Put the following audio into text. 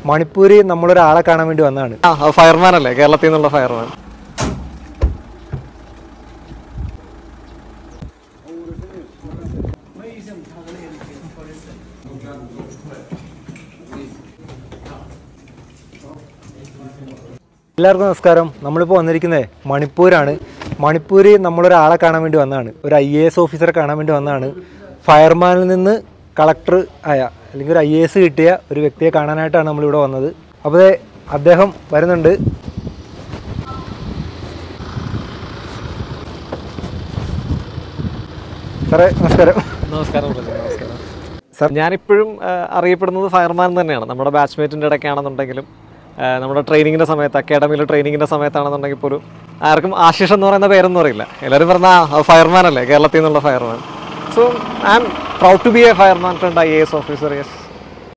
മണിപ്പൂര് നമ്മളൊരാളെ കാണാൻ വേണ്ടി വന്നതാണ് ആ ഫയർമാൻ അല്ലേ കേരളത്തിൽ നിന്നുള്ള ഫയർമാൻ എല്ലാവർക്കും നമസ്കാരം നമ്മളിപ്പോൾ വന്നിരിക്കുന്നത് മണിപ്പൂരാണ് മണിപ്പൂര് നമ്മളൊരാളെ കാണാൻ വേണ്ടി വന്നതാണ് ഒരു ഐ എ എസ് ഓഫീസറെ കാണാൻ വേണ്ടി വന്നതാണ് ഫയർമാനിൽ നിന്ന് കളക്ടർ ആയ അല്ലെങ്കിൽ ഒരു ഐ എ എസ് കിട്ടിയ ഒരു വ്യക്തിയെ കാണാനായിട്ടാണ് നമ്മളിവിടെ വന്നത് അപ്പോൾ ദേ അദ്ദേഹം വരുന്നുണ്ട് സാറേ നമസ്കാരം നമസ്കാരം പ്രജി, നമസ്കാരം സാർ ഞാനിപ്പോഴും ആ, അറിയപ്പെടുന്നത് ഫയർമാൻ തന്നെയാണ് നമ്മുടെ ബാച്ച്മേറ്റിൻ്റെ ഇടയ്ക്കാണെന്നുണ്ടെങ്കിലും ആ, നമ്മുടെ ട്രെയിനിങ്ങിൻ്റെ സമയത്ത് അക്കാഡമിയിൽ ട്രെയിനിങ്ങിൻ്റെ സമയത്താണെന്നുണ്ടെങ്കിൽ പോലും ആർക്കും ആശിഷ് എന്ന് പറയുന്ന പേരൊന്നും അറിയില്ല എല്ലാവരും പറഞ്ഞ ഫയർമാൻ അല്ലേ കേരളത്തിൽ നിന്നുള്ള fireman so I am proud to be a fireman friend I A S officer yes